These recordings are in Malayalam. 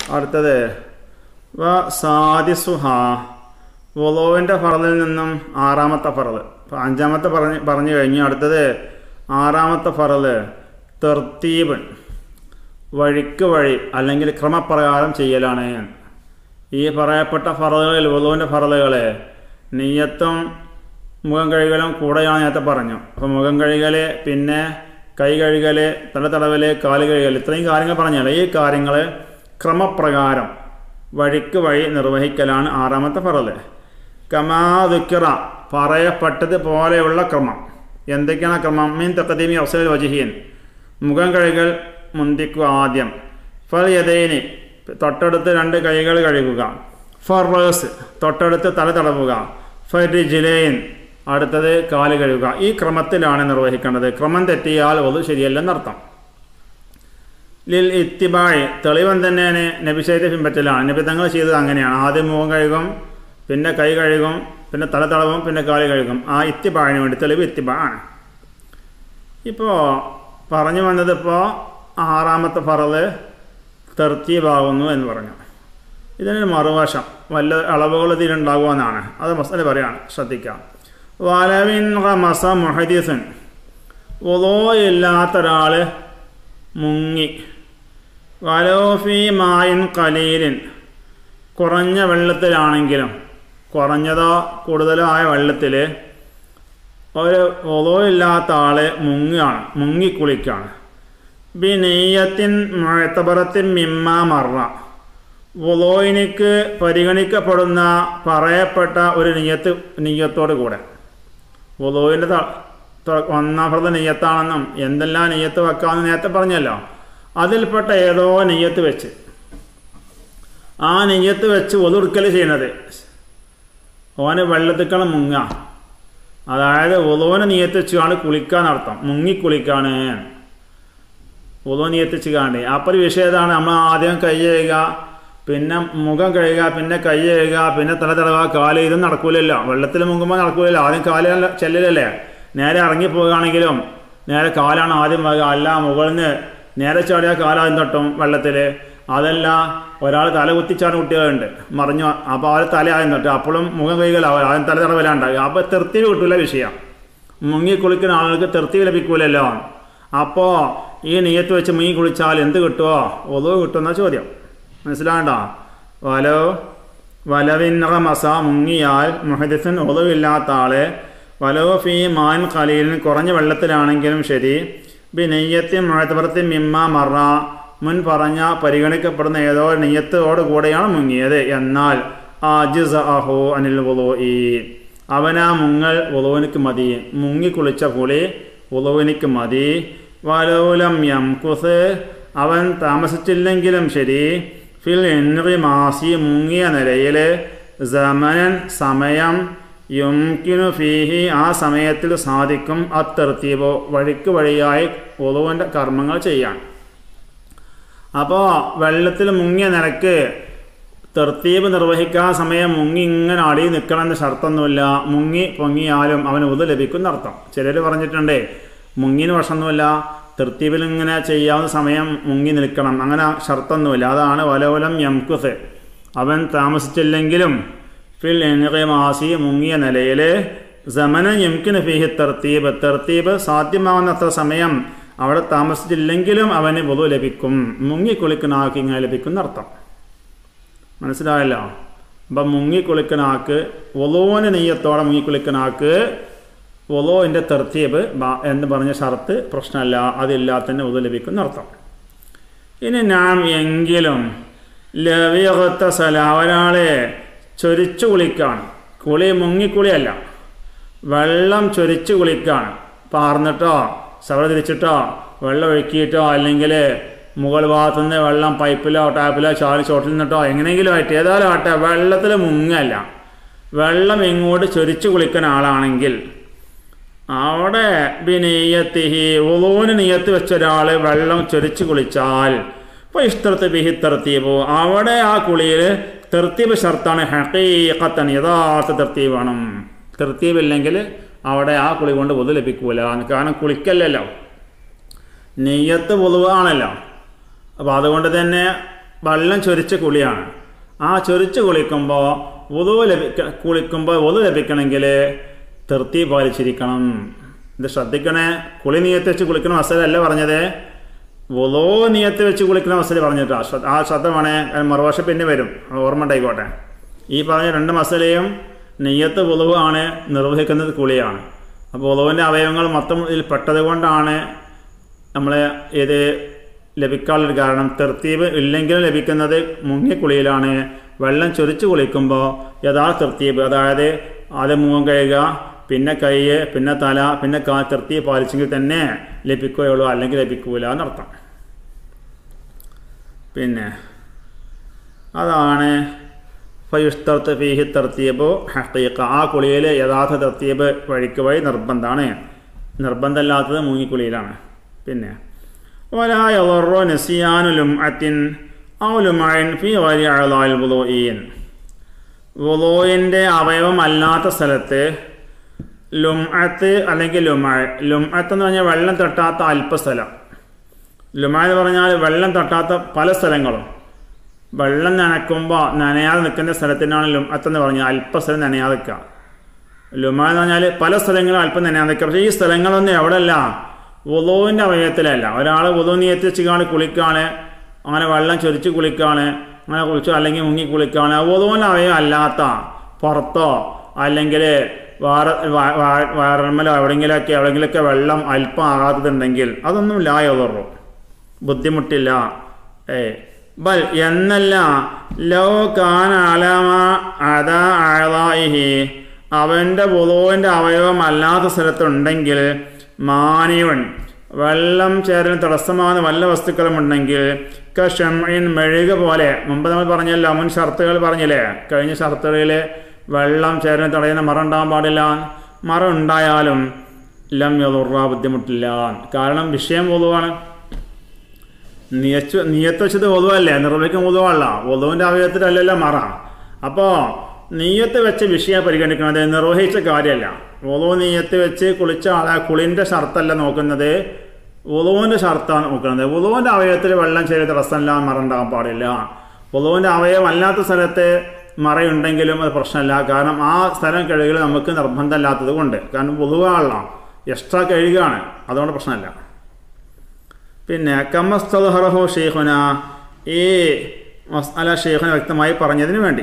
അടുത്തത് വ സാദിസുഹ വുളുവിൻ്റെ ഫറലിൽ നിന്നും ആറാമത്തെ ഫറല് അപ്പോൾ അഞ്ചാമത്തെ പറഞ്ഞ് പറഞ്ഞു കഴിഞ്ഞു അടുത്തത് ആറാമത്തെ ഫറല് തെർത്തീബ് വഴിക്ക് വഴി അല്ലെങ്കിൽ ക്രമപ്രകാരം ചെയ്യലാണ് ഈ പറയപ്പെട്ട ഫറലുകളിൽ വുളുവിൻ്റെ ഫറലുകളെ നെയ്യത്തും മുഖം കഴുകലും കൂടെയാണ് നേരത്തെ പറഞ്ഞു അപ്പോൾ മുഖം കഴുകൽ പിന്നെ കൈ കഴുകൽ തല തടവൽ കാല് കഴുകൽ ഇത്രയും കാര്യങ്ങൾ പറഞ്ഞാൽ ഈ കാര്യങ്ങൾ ക്രമപ്രകാരം വഴിക്ക് വഴി നിർവഹിക്കലാണ് ആറാമത്തെ ഫറല് കമാതുക്കിറ പറയപ്പെട്ടത് പോലെയുള്ള ക്രമം എന്തൊക്കെയാണ് ആ ക്രമം മീൻ തക്കദീമി അഫ്സൽ വജിഹീൻ മുഖം കഴുകൽ മുന്തിക്കുക ആദ്യം ഫൽ യദൈനി തൊട്ടടുത്ത് രണ്ട് കൈകൾ കഴുകുക ഫർവേഴ്സ് തൊട്ടടുത്ത് തല തടവുക ഫരിജിലൈൻ അടുത്തത് കാല് കഴുകുക ഈ ക്രമത്തിലാണ് നിർവഹിക്കേണ്ടത് ക്രമം തെറ്റിയാൽ അത് ശരിയല്ലെന്നർത്ഥം ലിൽ ഇത്തിബായ് തെളിവൻ തന്നെയാണ് നബിശൈത്തെ പിൻപറ്റലാണ് നബി തങ്ങൾ ചെയ്തത് അങ്ങനെയാണ് ആദ്യം മുഖം കഴുകും പിന്നെ കൈ കഴുകും പിന്നെ തല തടവും പിന്നെ കാല് കഴുകും ആ ഇത്തിബാഴിന് വേണ്ടി തെളിവ് ഇത്തിബാ ആണ് ഇപ്പോൾ പറഞ്ഞു വന്നതിപ്പോൾ ആറാമത്തെ ഫറല് തെർത്തീബാകുന്നു എന്ന് പറഞ്ഞു ഇതിനൊരു മറുവശം വല്ല അളവുകൾ ഇതിലുണ്ടാകുമെന്നാണ് അത് മസല പറയാണ് ശ്രദ്ധിക്കാം വലവിൻ മസ മുഹദീസൻ ഒതോ ഇല്ലാത്ത ഒരാൾ മുങ്ങി വലോഫി മായിൻ കലീലിൻ കുറഞ്ഞ വെള്ളത്തിലാണെങ്കിലും കുറഞ്ഞതോ കൂടുതലോ ആയ വെള്ളത്തിൽ ഒരു ഒതോ ഇല്ലാത്ത ആൾ മുങ്ങുകയാണ് മുങ്ങിക്കുളിക്കുകയാണ് ബി നെയ്യത്തിൻ മുഴത്തബറത്തിൻ മിമ്മ മറ വുളോയിനിക്ക് പരിഗണിക്കപ്പെടുന്ന പറയപ്പെട്ട ഒരു നെയ്യത്ത് നെയ്യത്തോട് കൂടെ വുളോയിൻ്റെ ഒന്നാം പ്രത നെയ്യത്താണെന്നും എന്തെല്ലാം നെയ്യത്ത് വെക്കാമെന്ന് നേരത്തെ പറഞ്ഞല്ലോ അതിൽപ്പെട്ട ഏതോ നെയ്യത്ത് വെച്ച് ആ നെയ്യത്ത് വെച്ച് ഒതുർക്കൽ ചെയ്യണത് ഓന് വെള്ളത്തിക്കണം മുങ്ങ അതായത് ഒതോനെ നെയ്യത്ത് വെച്ചാണ് കുളിക്കാൻ അർത്ഥം മുങ്ങി കുളിക്കാണ് ഒതോ നെയ്യത്ത് വെച്ചുകാണ്ട് അപ്പോൾ ഒരു വിഷയം ഏതാണ് നമ്മൾ ആദ്യം കൈ ചെയ്യുക പിന്നെ മുഖം കഴുകുക പിന്നെ കൈ കഴുകുക പിന്നെ തല തടവുക കാല് ഇതും നടക്കൂലല്ലോ വെള്ളത്തിൽ മുങ്ങുമ്പോൾ നടക്കൂലല്ലോ ആദ്യം കാല് ചെല്ലലല്ലേ നേരെ ഇറങ്ങിപ്പോവുകയാണെങ്കിലും നേരെ കാലാണ് ആദ്യം വരിക അല്ല മുകളിൽ നിന്ന് നേരെ ചാടിയ കാലാദ്യം തട്ടും വെള്ളത്തിൽ അതല്ല ഒരാൾ തല കുത്തിച്ചാണ് കുട്ടികളുണ്ട് മറിഞ്ഞു അപ്പോൾ അവർ തല ആദ്യം തട്ടും അപ്പോഴും മുഖം കൈകളാവും ആദ്യം തല തടവലാണ്ടാകുക അപ്പോൾ തെർത്തീവ് കിട്ടൂല വിഷയം മുങ്ങി കുളിക്കുന്ന ആളുകൾക്ക് തെർത്തീവ് ലഭിക്കൂലല്ലോ അപ്പോൾ ഈ നെയ്യത്ത് വെച്ച് മുങ്ങി കുളിച്ചാൽ എന്ത് കിട്ടുമോ ഒതു കിട്ടുമെന്ന ചോദ്യം മനസ്സിലാകണ്ട വലോ വലവിന്നറ മസ മുങ്ങിയാൽ മുഹദിസൻ ഒതുവില്ലാത്ത ആള് വലോ ഫീ മാൻ ഖലീലിൻ കുറഞ്ഞ വെള്ളത്തിലാണെങ്കിലും ശരി ബി നെയ്യത്തി മുഴത്തപുറത്തി മിമ്മ മറ മുൻ പറഞ്ഞ പരിഗണിക്കപ്പെടുന്ന ഏതോ നെയ്യത്തോട് കൂടെയാണ് മുങ്ങിയത് എന്നാൽ ആജിസ് അഹോ അനിൽ വുളോയി അവനാ മുങ്ങൽ വുളുവിനിക്ക് മതി മുങ്ങിക്കുളിച്ച കുളി വുളുവിനിക്ക് മതി വലോലം യംകുസ് അവൻ താമസിച്ചില്ലെങ്കിലും ശരി ഫിൽ എൻറി മാസി മുങ്ങിയ നിലയിൽ സമനൻ സമയം യുംകിനു ഫീഹി ആ സമയത്തിൽ സാധിക്കും അത്തർത്തീവോ വഴിക്ക് വഴിയായി ഒതുവിൻ്റെ കർമ്മങ്ങൾ ചെയ്യാൻ അപ്പോൾ വെള്ളത്തിൽ മുങ്ങിയ നിലക്ക് തെർത്തീബ് നിർവഹിക്കാൻ സമയം മുങ്ങി ഇങ്ങനെ അടി നിൽക്കണമെന്ന് ഷർത്തൊന്നുമില്ല മുങ്ങി പൊങ്ങിയാലും അവന് ഉത് ലഭിക്കുന്ന അർത്ഥം ചിലർ പറഞ്ഞിട്ടുണ്ട് മുങ്ങിന് വശമൊന്നുമില്ല തെർത്തീബിൽ ഇങ്ങനെ ചെയ്യാവുന്ന സമയം മുങ്ങി നിൽക്കണം അങ്ങനെ ഷർത്തൊന്നുമില്ല അതാണ് വലോലം യംകുസ് അവൻ താമസിച്ചില്ലെങ്കിലും ഫിൽ മാസി മുങ്ങിയ നിലയിൽ സമന യംകിന് ഫിഹി തെർത്തീബ് തെർത്തീബ് സാധ്യമാവുന്നത്ര സമയം അവിടെ താമസിച്ചില്ലെങ്കിലും അവന് പൊതു ലഭിക്കും മുങ്ങിക്കുളിക്കുന്ന ആൾക്ക് ഇങ്ങനെ ലഭിക്കുന്ന അർത്ഥം മനസ്സിലായല്ലോ അപ്പം മുങ്ങിക്കുളിക്കുന്ന ആൾക്ക് ഒലോന് നെയ്യത്തോടെ മുങ്ങിക്കുളിക്കുന്ന ആൾക്ക് ഒലോൻ്റെ തെർത്തീബ് എന്ന് പറഞ്ഞ ഷർത്ത് പ്രശ്നമല്ല അതില്ലാത്തന്നെ ഒതു ലഭിക്കുന്ന അർത്ഥം ഇനി നാം എങ്കിലും ലവിയകത്ത സല ഒരാളെ ചൊരിച്ചു കുളിക്കാണ് കുളി മുങ്ങിക്കുളിയല്ല വെള്ളം ചൊരിച്ചു കുളിക്കാണ് പാർന്നിട്ടോ സവ തിരിച്ചിട്ടോ വെള്ളം ഒഴുക്കിയിട്ടോ അല്ലെങ്കിൽ മുകൾ ഭാഗത്തുനിന്ന് വെള്ളം പൈപ്പിലോ ടാപ്പിലോ ചാടി ചോട്ടിൽ നിന്നിട്ടോ എങ്ങനെയെങ്കിലും ആയിട്ട് ഏതായാലും ആട്ടെ വെള്ളത്തിൽ മുങ്ങല്ല വെള്ളം ഇങ്ങോട്ട് ചൊരിച്ചു കുളിക്കുന്ന ആളാണെങ്കിൽ അവിടെ ബിനെയ്യത്തിഹി ഉളൂന് നെയ്യത്ത് വെച്ച ഒരാൾ വെള്ളം ചൊരിച്ചു കുളിച്ചാൽ ഇപ്പോൾ ഇഷ്ടത്ത് ബിഹി തെർത്തീബ് അവിടെ ആ കുളിയിൽ തെർത്തീബ് ഷർത്താണ് ഹക്കീക്കത്തൻ യഥാർത്ഥ തെർത്തീബ് വേണം തെർത്തീബ് ഇല്ലെങ്കിൽ അവിടെ ആ കുളി കൊണ്ട് പൊതു ലഭിക്കൂല കാരണം കുളിക്കല്ലല്ലോ നെയ്യത്ത് പൊതുവാണല്ലോ അപ്പോൾ അതുകൊണ്ട് തന്നെ വെള്ളം ചൊരിച്ച കുളിയാണ് ആ ചൊരിച്ച് കുളിക്കുമ്പോൾ വധു ലഭിക്ക കുളിക്കുമ്പോൾ വധു ലഭിക്കണമെങ്കിൽ തൃപ്തി പാലിച്ചിരിക്കണം ഇത് ശ്രദ്ധിക്കണേ കുളി നീയത്ത് വെച്ച് കുളിക്കുന്ന മസലല്ല പറഞ്ഞത് വധു നീയത്ത് വെച്ച് കുളിക്കുന്ന മസല പറഞ്ഞിട്ടാ ശ്രദ്ധ- ആ ശ്രദ്ധ വേണേ അത് മറുവശം പിന്നെ വരും ഓർമ്മ ഉണ്ടായിക്കോട്ടെ ഈ പറഞ്ഞ രണ്ട് മസലയും നെയ്യത്ത് വധു ആണ് നിർവഹിക്കുന്നത് കുളിയാണ് അപ്പോൾ വധുവിൻ്റെ അവയവങ്ങൾ മൊത്തം ഇതിൽ പെട്ടത് കൊണ്ടാണ് നമ്മളെ ഇത് ലഭിക്കാനുള്ളൊരു കാരണം തെർത്തീവ് ഇല്ലെങ്കിലും ലഭിക്കുന്നത് മുങ്ങിക്കുളിയിലാണ് വെള്ളം ചൊരിച്ച് കുളിക്കുമ്പോൾ യഥാർത്ഥ തെർത്തീവ് അതായത് ആദ്യം മുഖം കഴുകുക പിന്നെ കൈ പിന്നെ തല പിന്നെ കാ തെർത്തീവ് പാലിച്ചെങ്കിൽ തന്നെ ലഭിക്കുകയുള്ളൂ അല്ലെങ്കിൽ ലഭിക്കൂല എന്നർത്ഥം പിന്നെ അതാണ് ഫയുസ്തർത്ത് ഫീഹി തർത്തീബ് ഹക്കീക്ക ആ കുളിയിൽ യഥാർത്ഥ തർത്തീബ് വഴിക്ക് വഴി നിർബന്ധമാണ് നിർബന്ധമില്ലാത്തത് മൂങ്ങിക്കുളിയിലാണ് പിന്നെ ولا يضر نسيان لمعة أو لمع في غير أعضاء الوضوئين വുളോയിൻ്റെ അവയവം അല്ലാത്ത സ്ഥലത്ത് ലുംഅത്ത് അല്ലെങ്കിൽ ലുമാഴ് ലുംഅത്ത് എന്ന് പറഞ്ഞാൽ വെള്ളം തട്ടാത്ത അല്പസ്ഥലം ലുമാഴ് എന്ന് പറഞ്ഞാൽ വെള്ളം തട്ടാത്ത പല സ്ഥലങ്ങളും വെള്ളം നനക്കുമ്പോൾ നനയാതെ നിൽക്കുന്ന സ്ഥലത്തിനാണ് ലുംഅത്ത് എന്ന് പറഞ്ഞാൽ അല്പസ്ഥലം നനയാതെ നിൽക്കുക ലുമ എന്ന് പറഞ്ഞാൽ പല സ്ഥലങ്ങളും അല്പം നനയാതെ നിൽക്കുക പക്ഷേ ഈ സ്ഥലങ്ങളൊന്നും എവിടെയല്ല വുളുവിൻ്റെ അവയവത്തിലല്ല ഒരാൾ വുളു നീയത്ത് വെച്ചിക്കാണ് കുളിക്കാണ് അങ്ങനെ വെള്ളം ചൊരിച്ച് കുളിക്കാണ് അങ്ങനെ കുളിച്ചോ അല്ലെങ്കിൽ മുങ്ങി കുളിക്കാണ് വുളുവിൻ്റെ അവയവം അല്ലാത്ത പുറത്തോ അല്ലെങ്കിൽ വേറെ വയറന്മലോ എവിടെയെങ്കിലുമൊക്കെ എവിടെയെങ്കിലുമൊക്കെ വെള്ളം അല്പം ആകാത്തതുണ്ടെങ്കിൽ അതൊന്നും ലായുള്ളൂ ബുദ്ധിമുട്ടില്ല ഏ ബൽ എന്നല്ല ലോ കാൻ അലമ അത അഴതായിഹി അവൻ്റെ വുളുവിൻ്റെ അവയവം അല്ലാത്ത സ്ഥലത്തുണ്ടെങ്കിൽ മാനിവൻ വെള്ളം ചേരൽ തടസ്സമാകുന്ന വല്ല വസ്തുക്കളും ഉണ്ടെങ്കിൽ കഷമിൻ മെഴുക പോലെ മുമ്പ് നമ്മൾ പറഞ്ഞല്ലോ മുൻ ഷർത്തുകൾ പറഞ്ഞില്ലേ കഴിഞ്ഞ ഷർത്തുകളിൽ വെള്ളം ചേരൽ തടയുന്ന മറ ഉണ്ടാകാൻ പാടില്ല മറ ഉണ്ടായാലും ലം യതുറ ബുദ്ധിമുട്ടില്ല കാരണം വിഷയം പൊതുവാണ് നിയച്ചു നീയത്ത് വെച്ചത് ഒതുവല്ലേ നിർവഹിക്കും ഒതുവല്ല ഒതുവിൻ്റെ അവയവത്തിലല്ലല്ലോ മറ അപ്പോൾ നീയത്ത് വെച്ച് വിഷയം പരിഗണിക്കുന്നത് നിർവഹിച്ച കാര്യമല്ല ഒതു നീയത്ത് വെച്ച് കുളിച്ച ആളെ കുളിൻ്റെ ഷർത്തല്ല നോക്കുന്നത് ഉളുവിൻ്റെ ഷർത്താണ് നോക്കുന്നത് ഉളുവിൻ്റെ അവയവത്തിൽ വെള്ളം ചെയ്ത തടസ്സമല്ല മറ ഉണ്ടാകാൻ പാടില്ല ഉളുവിൻ്റെ അവയവം അല്ലാത്ത സ്ഥലത്ത് മറയുണ്ടെങ്കിലും അത് പ്രശ്നമല്ല കാരണം ആ സ്ഥലം കഴുകൽ നമുക്ക് നിർബന്ധമില്ലാത്തത് കൊണ്ട് കാരണം പൊതുവാണല്ലോ എക്സ്ട്രാ കഴുകുകയാണ് അതുകൊണ്ട് പ്രശ്നമല്ല പിന്നെ കമ്മസ്തഹറഹു ഷെയ്ഖുന ഈ മസ്അല ഷെയ്ഖുന വ്യക്തമായി പറഞ്ഞതിന് വേണ്ടി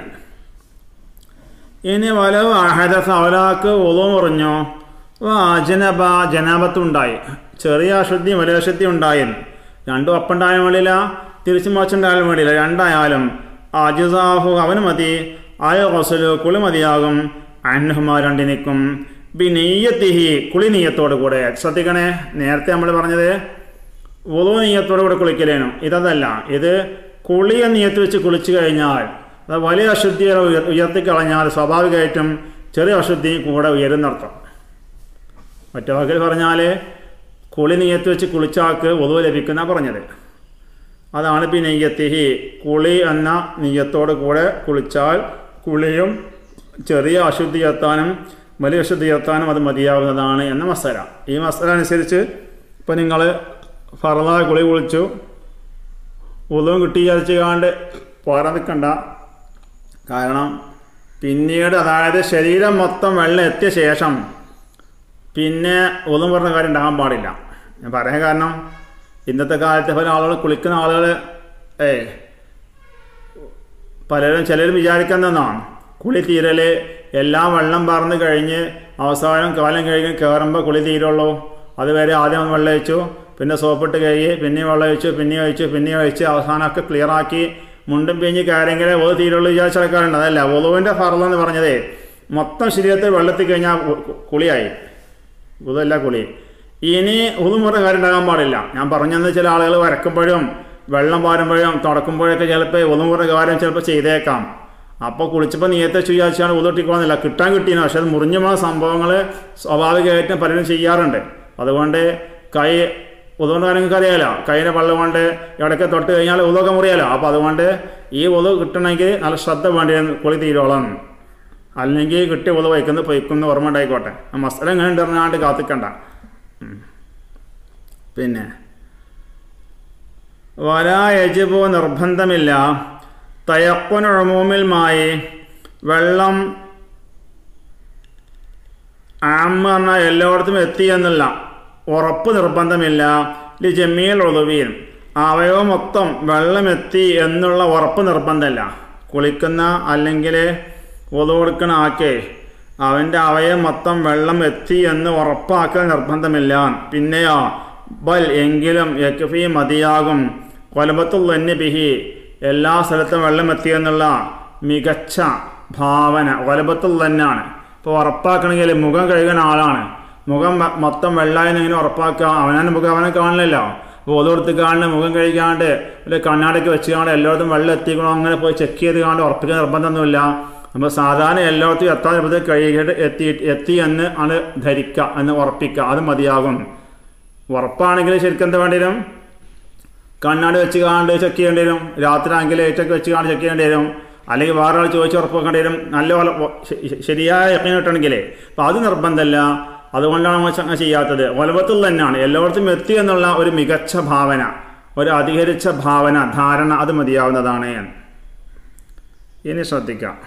ഇനി വലവ് അഹദസ് അവലാക്ക് ഒതു മുറിഞ്ഞോ ജനബ ജനാപത്തുണ്ടായി ചെറിയ അശുദ്ധി വലിയ അശുദ്ധി ഉണ്ടായി രണ്ടും അപ്പുണ്ടായാലും വേണ്ടിയില്ല തിരിച്ചു മറിച്ചുണ്ടായാലും വേണ്ടിയില്ല രണ്ടായാലും അജിസാഹു അവന് മതി ആയ കൊസലു കുളി മതിയാകും അൻഹുമാ രണ്ടിനിക്കും ബിനീയത്തിഹി കുളി നീയത്തോടു കൂടെ ശ്രദ്ധിക്കണേ നേരത്തെ നമ്മൾ പറഞ്ഞത് ഉളു നീയത്തോടു കൂടെ കുളിക്കലേനും ഇതല്ല ഇത് കുളിയ നീയത്ത് വെച്ച് കുളിച്ചു കഴിഞ്ഞാൽ അത് വലിയ അശുദ്ധിയെ ഉയർ ഉയർത്തിക്കളഞ്ഞാൽ സ്വാഭാവികമായിട്ടും ചെറിയ അശുദ്ധി കൂടെ ഉയരുന്നർത്ഥം മറ്റു വാക്കിൽ പറഞ്ഞാൽ കുളി നീയത്ത് വെച്ച് കുളിച്ചാൾക്ക് ഒതുവ് ലഭിക്കുന്ന പറഞ്ഞത് അതാണ് പി നെയ്യത്തിഹി കുളി എന്ന നെയ്യത്തോട് കൂടെ കുളിച്ചാൽ കുളിയും ചെറിയ അശുദ്ധി എത്താനും വലിയ അശുദ്ധി എത്താനും അത് മതിയാവുന്നതാണ് എന്ന മസല ഈ മസല അനുസരിച്ച് ഇപ്പം നിങ്ങൾ ഫറലായ കുളി കുളിച്ചു ഉദവും കിട്ടി വിചാരിച്ച് കാണ്ട് പോരാൻ നിൽക്കണ്ട കാരണം പിന്നീട് അതായത് ശരീരം മൊത്തം വെള്ളം എത്തിയ ശേഷം പിന്നെ ഒന്നും പറഞ്ഞ കാര്യം ഉണ്ടാകാൻ പാടില്ല ഞാൻ പറയാൻ കാരണം ഇന്നത്തെ കാലത്തെ പല ആളുകൾ കുളിക്കുന്ന ആളുകൾ ഏ പലരും ചിലരും വിചാരിക്കുന്നതാണ് കുളി തീരല് എല്ലാം വെള്ളം പറന്ന് കഴിഞ്ഞ് അവസാനം കാലം കഴിഞ്ഞ് കയറുമ്പോൾ കുളി തീരുള്ളൂ അതുവരെ ആദ്യം വെള്ളം ഒഴിച്ചു പിന്നെ സോപ്പിട്ട് കഴുകി പിന്നെയും വെള്ളം ഒഴിച്ചു പിന്നെയും ഒഴിച്ചു പിന്നെയും ഒഴിച്ച് അവസാനമൊക്കെ ക്ലിയറാക്കി മുണ്ടും പിഞ്ഞ് കയറിയെങ്കിലേ ഒതു തീരുള്ളൂ വിചാരിച്ച ആൾക്കാരുണ്ട് അതല്ല ഒതുവിൻ്റെ ഫറലെന്ന് പറഞ്ഞതേ മൊത്തം ശരീരത്തിൽ വെള്ളത്തിൽ കഴിഞ്ഞാൽ കുളിയായി ഉതല്ല കുളി ഇനി ഉതുമുറ കാര്യം ഉണ്ടാകാൻ പാടില്ല ഞാൻ പറഞ്ഞെന്ന് ചില ആളുകൾ വരക്കുമ്പോഴും വെള്ളം പാരുമ്പോഴും തുടക്കുമ്പോഴൊക്കെ ചിലപ്പോൾ ഉതുമുറ കാര്യം ചിലപ്പോൾ ചെയ്തേക്കാം അപ്പോൾ കുളിച്ചപ്പോൾ നീയത്തെ വിചാരിച്ചാണ് ഉതൊട്ടിക്കോളുന്നില്ല കിട്ടാൻ കിട്ടിയെന്ന് പക്ഷെ അത് മുറിഞ്ഞു പോകുന്ന സംഭവങ്ങൾ സ്വാഭാവികമായിട്ടും പലരും ചെയ്യാറുണ്ട് അതുകൊണ്ട് കൈ ഉതുകൊണ്ട് നിങ്ങൾക്ക് അറിയാലോ കൈയിലെ വെള്ളം കൊണ്ട് ഇടയ്ക്ക് തൊട്ട് കഴിഞ്ഞാൽ ഉതൊക്കെ മുറിയാലോ അപ്പോൾ അതുകൊണ്ട് ഈ ഉതു കിട്ടണമെങ്കിൽ നല്ല ശ്രദ്ധ വേണ്ടി കുളി തീരോളം അല്ലെങ്കിൽ കിട്ടിയ ഉതു വയ്ക്കുന്ന പൊയ്ക്കുന്ന ഓർമ്മ ഉണ്ടായിക്കോട്ടെ ആ മസാല എങ്ങനെ ഉണ്ടെന്നാണ്ട് കാത്തിക്കണ്ട പിന്നെ വലായജിബോ നിർബന്ധമില്ല തയക്കുനുഴമൂമിൽമായി വെള്ളം ആമ്മ പറഞ്ഞാൽ എല്ലായിടത്തും എത്തി എന്നല്ല ഉറപ്പ് നിർബന്ധമില്ല ലി ജമീൽ ഒതുവീൻ അവയവം മൊത്തം വെള്ളം എത്തി എന്നുള്ള ഉറപ്പ് നിർബന്ധമല്ല കുളിക്കുന്ന അല്ലെങ്കിൽ ഒതു കൊടുക്കണ ആക്കെ അവൻ്റെ അവയവം മൊത്തം വെള്ളം എത്തി എന്ന് ഉറപ്പാക്കൽ നിർബന്ധമില്ല പിന്നെയോ ബൽ എങ്കിലും യക്ഫി മതിയാകും കൊലബത്തുൽ ബിഹി എല്ലാ സ്ഥലത്തും വെള്ളം എത്തിയെന്നുള്ള മികച്ച ഭാവന കൊലബത്തുൽ തന്നെയാണ് ഇപ്പോൾ ഉറപ്പാക്കണമെങ്കിൽ മുഖം കഴുകുന്ന ആളാണ് മുഖം മ- മൊത്തം വെള്ളമായി ഇങ്ങനെ ഉറപ്പാക്കുക അവനാണ് മുഖം അവനെ കാണില്ലല്ലോ അപ്പോൾ ഓത് കൊടുത്ത് കാണുന്ന മുഖം കഴുകാണ്ട് ഒരു കണ്ണാടൊക്കെ വെച്ച് കാണാണ്ട് എല്ലായിടത്തും വെള്ളം എത്തിക്കണോ അങ്ങനെ പോയി ചെക്ക് ചെയ്ത് കാണാണ്ട് ഉറപ്പിക്കാൻ നിർബന്ധമൊന്നുമില്ല നമ്മൾ സാധാരണ എല്ലായിടത്തും എത്താൻ ചെറുപ്പത്തിൽ കഴുകിയിട്ട് എത്തി എത്തി എന്ന് ആണ് ധരിക്കുക എന്ന് ഉറപ്പിക്കുക അത് മതിയാകും ഉറപ്പാണെങ്കിൽ ശരിക്കും എന്താ വേണ്ടി വരും കണ്ണാടി വെച്ച് കാണ്ട് ചെക്ക് ചെയ്യേണ്ടി വരും രാത്രി ആണെങ്കിൽ ലൈറ്റൊക്കെ വെച്ച് കാണ്ട് ചെക്ക് ചെയ്യേണ്ടി വരും അല്ലെങ്കിൽ വേറെ ആൾ ചോദിച്ച് ഉറപ്പ് വെക്കേണ്ടി വരും നല്ല പോലെ ഒ- ശ- ശ- ശരിയായ യക്കീൻ കിട്ടണമെങ്കിലേ അപ്പം അത് നിർബന്ധമല്ല അതുകൊണ്ടാണ് നമ്മൾ അങ്ങനെ ചെയ്യാത്തത് ഒലപത്തിൽ തന്നെയാണ് എല്ലായിടത്തും എത്തി എന്നുള്ള ഒരു മികച്ച ഭാവന ഒരു അധികരിച്ച ഭാവന ധാരണ അത് മതിയാവുന്നതാണ് ഇനി ശ്രദ്ധിക്കാം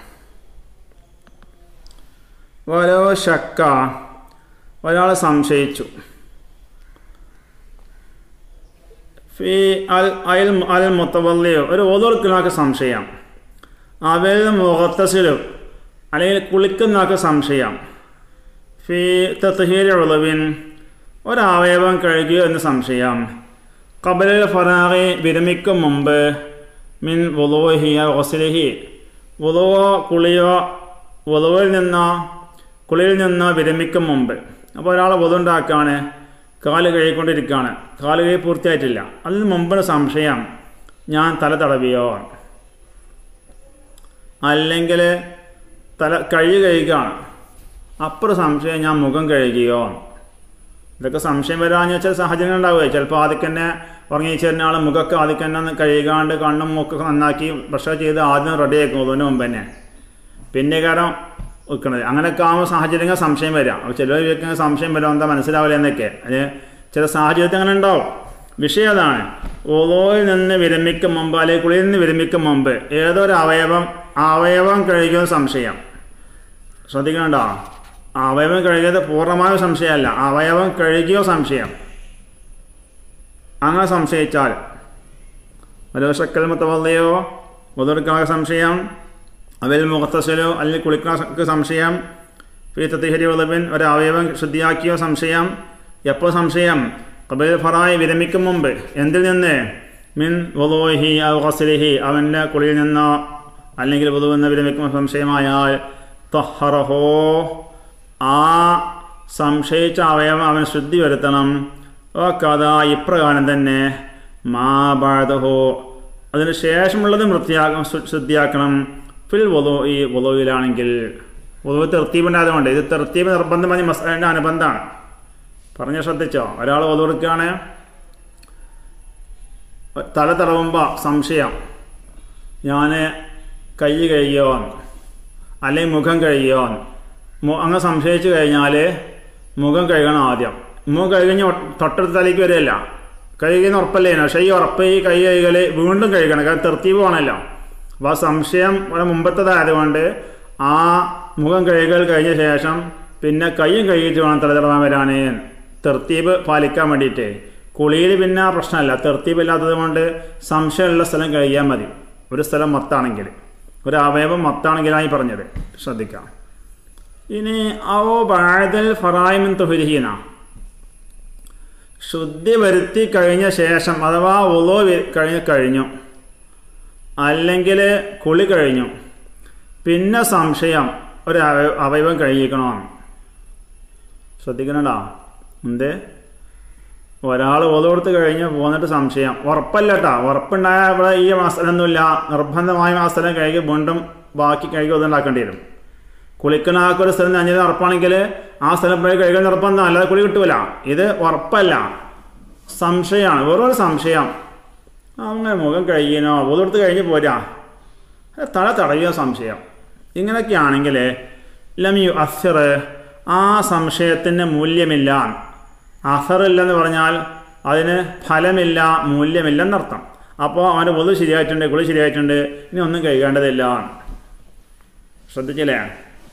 ഓരോ ശക്ക ഒരാൾ സംശയിച്ചു ഫി അൽ അയൽ അൽ മുത്തവല്ലിയോ ഒരു ഓതോർക്കിനാക്ക് സംശയം അവൽ മുഖത്തസിലും അല്ലെങ്കിൽ കുളിക്കുന്നാക്ക് സംശയം ഫി തത്ഹീരി ഉളവിൻ ഒരവയവം കഴുകിയോ എന്ന് സംശയം കബലിൽ ഫറാഹി വിരമിക്കും മുമ്പ് മിൻ വുലോഹിയ ഒസിലഹി വുലുവോ കുളിയോ വുലുവിൽ നിന്നോ കുളിയിൽ നിന്നോ വിരമിക്കും മുമ്പ് അപ്പോൾ ഒരാൾ വുതുണ്ടാക്കാണ് കാല് കഴുകിക്കൊണ്ടിരിക്കുകയാണ് കാല് കഴുകി പൂർത്തിയായിട്ടില്ല അതിന് മുമ്പിന് സംശയം ഞാൻ തല തടവിയോ അല്ലെങ്കിൽ തല കഴുകി കഴുകുകയാണ് അപ്പുറം സംശയം ഞാൻ മുഖം കഴുകിയോ ഇതൊക്കെ സംശയം വരാന്ന് വെച്ചാൽ സാഹചര്യങ്ങൾ ഉണ്ടാവുക ചിലപ്പോൾ ആദ്യം തന്നെ ഉറങ്ങി ചേരുന്ന ആൾ മുഖമൊക്കെ ആദ്യം തന്നെ ഒന്ന് കഴുകാണ്ട് കണ്ണും മൂക്കൊക്കെ നന്നാക്കി ബ്രഷ് ചെയ്ത് ആദ്യം റെഡി ആക്കും അതിന് മുമ്പ് തന്നെ പിന്നെ കാരണം വെക്കണത് അങ്ങനെയൊക്കെ ആകുമ്പോൾ സാഹചര്യങ്ങൾ സംശയം വരാം അപ്പോൾ ചില വ്യക്തികൾ സംശയം വരാം എന്താ മനസ്സിലാവില്ല എന്നൊക്കെ അത് ചില സാഹചര്യത്തിൽ അങ്ങനെ ഉണ്ടാവും വിഷയം അതാണ് ഓതോയിൽ നിന്ന് വിരമിക്കും മുമ്പ് അല്ലെങ്കിൽ കുളിയിൽ നിന്ന് വിരമിക്കും മുമ്പ് ഏതൊരു അവയവം അവയവം കഴുകിയോ സംശയം ശ്രദ്ധിക്കണുണ്ടോ അവയവം കഴുകിയത് പൂർണ്ണമായ സംശയമല്ല അവയവം കഴുകിയോ സംശയം അങ്ങനെ സംശയിച്ചാൽ ഒരു ശക്കൽ മുത്തവല്ലയോ മുതൽക്കായ സംശയം അവൽ മുഖത്തസലോ അല്ലെങ്കിൽ കുളിക്കാൻ സംശയം ഫീത്തത്തിഹരി ഉളവിൻ ഒരു അവയവം ശുദ്ധിയാക്കിയോ സംശയം എപ്പോൾ സംശയം കബീൽ ഫറായി വിരമിക്കും മുമ്പ് എന്തിൽ നിന്ന് മിൻ വലോഹി അവസലിഹി അവൻ്റെ കുളിയിൽ നിന്നോ അല്ലെങ്കിൽ വധു എന്ന് വിരമിക്കുന്ന സംശയമായാൽ തൊഹറഹോ ആ സംശയിച്ച അവയവം അവൻ ശുദ്ധി വരുത്തണം ഓ കഥ ഇപ്രകാരം തന്നെ മാ ബാധഹോ അതിന് ശേഷമുള്ളത് വൃത്തിയാക്കണം ശു- ശുദ്ധിയാക്കണം ഫിൽ വധു ഈ വധുവിലാണെങ്കിൽ വധു തെർത്തീബുണ്ടായതുകൊണ്ട് ഇത് തെർത്തീബ് നിർബന്ധമായി മസാലിൻ്റെ അനുബന്ധമാണ് പറഞ്ഞ ശ്രദ്ധിച്ചോ ഒരാൾ വധു കൊടുക്കുകയാണ് തല തടവുമ്പോൾ സംശയം ഞാൻ കൈ കഴുകിയോ അല്ലെങ്കിൽ മുഖം കഴുകിയോ മു- അങ്ങ് സംശയിച്ചു കഴിഞ്ഞാൽ മുഖം കഴുകണം ആദ്യം മുഖം കഴുകഞ്ഞ് തൊട്ടടുത്ത തലേക്ക് വരികയല്ല കഴുകിയെന്ന് ഉറപ്പല്ലേ പക്ഷേ ഈ ഉറപ്പ് ഈ കൈ കഴുകൽ വീണ്ടും കഴുകണം കാരണം തെർത്തീവ് വേണമല്ലോ അപ്പോൾ ആ സംശയം ഒരു മുമ്പത്തതായതുകൊണ്ട് ആ മുഖം കഴുകൽ കഴിഞ്ഞ ശേഷം പിന്നെ കൈയും കഴുകിയിട്ട് വേണം തലതടവാൻ വരാൻ തെർത്തീബ് പാലിക്കാൻ വേണ്ടിയിട്ട് കുളിയിൽ പിന്നെ ആ പ്രശ്നമല്ല തെർത്തീബ് ഇല്ലാത്തത് കൊണ്ട് സംശയമുള്ള സ്ഥലം കഴുകിയാൽ മതി ഒരു സ്ഥലം മൊത്താണെങ്കിൽ ഒരു അവയവം മൊത്താണെങ്കിലായി പറഞ്ഞത് ശ്രദ്ധിക്കാം ഇനി അവോ ബാഴതൽ ഫറായിമിൻ തുഹരിഹീന ശുദ്ധി വരുത്തി കഴിഞ്ഞ ശേഷം അഥവാ ഒലോ കഴിഞ്ഞ് കഴിഞ്ഞു അല്ലെങ്കിൽ കുളി കഴിഞ്ഞു പിന്നെ സംശയം ഒരു അവയ- അവയവം കഴുകിക്കണമെന്ന് ശ്രദ്ധിക്കണടാ എന്ത് ഒരാൾ ഓത് കൊടുത്ത് കഴിഞ്ഞ് പോന്നിട്ട് സംശയം ഉറപ്പല്ല കേട്ടാ ഉറപ്പുണ്ടായ ഇവിടെ ഈ മസലൊന്നുമില്ല നിർബന്ധമായ മസലം കഴുകി വീണ്ടും ബാക്കി കഴുകി ഒതുണ്ടാക്കേണ്ടി വരും കുളിക്കുന്ന ആൾക്കൊരു സ്ഥലം നഞ്ഞത് ഉറപ്പാണെങ്കിൽ ആ സ്ഥലം പോയി കഴുകാൻ നിർബന്ധം അല്ലാതെ കുളി കിട്ടൂല ഇത് ഉറപ്പല്ല സംശയമാണ് വെറൊരു സംശയം അങ്ങനെ മുഖം കഴുകിനോ ഒതുകൊടുത്ത് കഴിഞ്ഞ് പോരാ തല തടയോ സംശയം ഇങ്ങനെയൊക്കെയാണെങ്കിൽ ലമിയു അസർ ആ സംശയത്തിന് മൂല്യമില്ല അസറില്ലെന്ന് പറഞ്ഞാൽ അതിന് ഫലമില്ല മൂല്യമില്ലെന്നർത്ഥം അപ്പോൾ അവൻ്റെ പൊതു ശരിയായിട്ടുണ്ട് കുളി ശരിയായിട്ടുണ്ട് ഇനി ഒന്നും കഴിക്കേണ്ടതില്ല ശ്രദ്ധിച്ചില്ലേ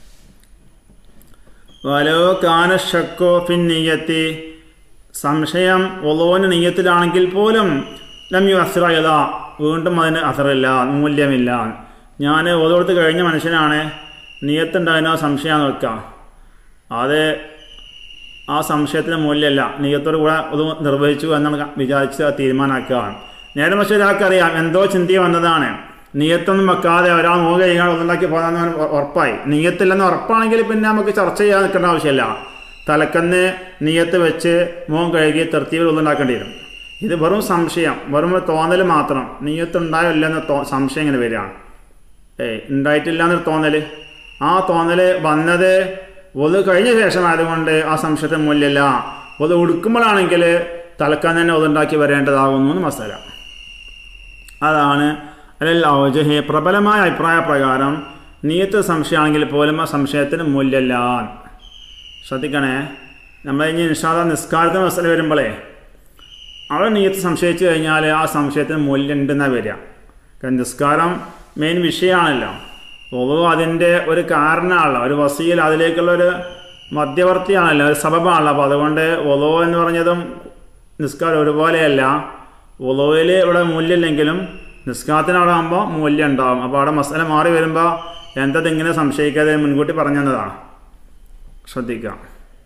വലോ കാന ഷക്കോ ഫിൻ നീയത്തി സംശയം ഒലോന് നീയത്തിലാണെങ്കിൽ പോലും ലമ്യു അസ്രയത വീണ്ടും അതിന് അസറില്ല മൂല്യമില്ല ഞാൻ ഓതോടുത്ത് കഴിഞ്ഞ മനുഷ്യനാണ് നീയത്തുണ്ടായിരുന്ന സംശയം നോക്കാം അത് ആ സംശയത്തിന് മൂല്യമല്ല നീയത്തോട് കൂടെ അത് നിർവഹിച്ചു എന്നാണ് വിചാരിച്ച് തീരുമാനമാക്കുക നേരെ പക്ഷേ ഒരാൾക്കറിയാം എന്തോ ചിന്തി വന്നതാണ് നീയത്തൊന്നും വെക്കാതെ ഒരാൾ മൂവ് കഴിയാൻ ഒന്നുണ്ടാക്കി പോകാൻ ഉറപ്പായി നീയത്തില്ലെന്ന് ഉറപ്പാണെങ്കിൽ പിന്നെ നമുക്ക് ചർച്ച ചെയ്യാൻ നിൽക്കേണ്ട ആവശ്യമില്ല തലക്കന്ന് നീയത്ത് വെച്ച് മോൻ കഴുകി തെർത്തീവിൽ ഒന്നുണ്ടാക്കേണ്ടി വരും ഇത് വെറും സംശയം വെറും ഒരു തോന്നൽ മാത്രം നീയത്ത് ഉണ്ടായോ ഇല്ലെന്ന് തോ സംശയം ഇങ്ങനെ വരികയാണ് ഏയ് ഉണ്ടായിട്ടില്ല എന്നൊരു തോന്നൽ ആ തോന്നൽ വന്നത് ഒത് കഴിഞ്ഞ ശേഷമായതുകൊണ്ട് ആ സംശയത്തിന് മൂല്യമില്ല ഒത് ഉടുക്കുമ്പോഴാണെങ്കിൽ തലക്കാൻ തന്നെ ഒതുണ്ടാക്കി വരേണ്ടതാകുന്നു എന്ന് മസാല അതാണ് അല്ലെങ്കിൽ ഔജഹി പ്രബലമായ അഭിപ്രായ പ്രകാരം നീയത്ത് സംശയമാണെങ്കിൽ പോലും ആ സംശയത്തിന് മൂല്യമില്ല ശ്രദ്ധിക്കണേ നമ്മൾ ഇനി നിഷാദ നിസ്കാരത്തിന് മസല വരുമ്പോഴേ അവിടെ നീയത്ത് സംശയിച്ചു കഴിഞ്ഞാൽ ആ സംശയത്തിന് മൂല്യം ഉണ്ടെന്നാണ് വരിക കാരണം നിസ്കാരം മെയിൻ വിഷയമാണല്ലോ ഒതു അതിൻ്റെ ഒരു കാരണമാണല്ലോ ഒരു വസീൽ അതിലേക്കുള്ള ഒരു മധ്യവർത്തിയാണല്ലോ ഒരു സബബാണല്ലോ അപ്പോൾ അതുകൊണ്ട് ഒലോ എന്ന് പറഞ്ഞതും നിസ്കാരം ഒരുപോലെയല്ല ഒലോയിൽ ഇവിടെ മൂല്യമില്ലെങ്കിലും നിസ്കാരത്തിന് അവിടെ ആകുമ്പോൾ മൂല്യം ഉണ്ടാവും അപ്പോൾ അവിടെ മസാല മാറി വരുമ്പോൾ എന്തത് ഇങ്ങനെ സംശയിക്കാതെ മുൻകൂട്ടി പറഞ്ഞതാണ് ശ്രദ്ധിക്കാം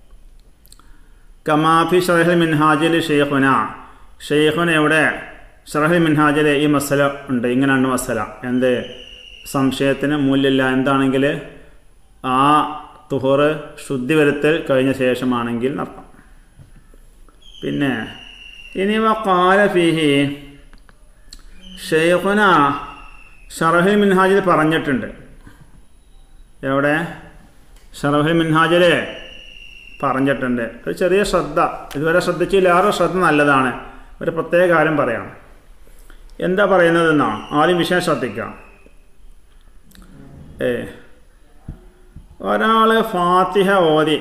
കമാഫി ഷറഹൽ മിൻഹാജിൽ ഷെയ്ഖുന ഷെയ്ഖുന എവിടെ ഷറഹൽ മിൻഹാജിൽ ഈ മസല ഉണ്ട് ഇങ്ങനെയാണ് മസല എന്ത് സംശയത്തിന് മൂല്യമില്ല എന്താണെങ്കിൽ ആ തുഹറ് ശുദ്ധി വരുത്തൽ കഴിഞ്ഞ ശേഷമാണെങ്കിൽ നടത്താം പിന്നെ ഇനി കാല ഫിഹി ഷെയ്ഖുന ഷറഹുൽ മിൻഹാജിൽ പറഞ്ഞിട്ടുണ്ട് എവിടെ ഷറഹുൽ മിൻഹാജിൽ പറഞ്ഞിട്ടുണ്ട് ഒരു ചെറിയ ശ്രദ്ധ ഇതുവരെ ശ്രദ്ധിച്ചില്ല ആറ് ശ്രദ്ധ നല്ലതാണ് ഒരു പ്രത്യേക കാര്യം പറയാം എന്താ പറയുന്നതെന്നാ ആദ്യം വിഷയം ശ്രദ്ധിക്കാം ഏ ഒരാൾ ഫാത്തിഹ ഓതി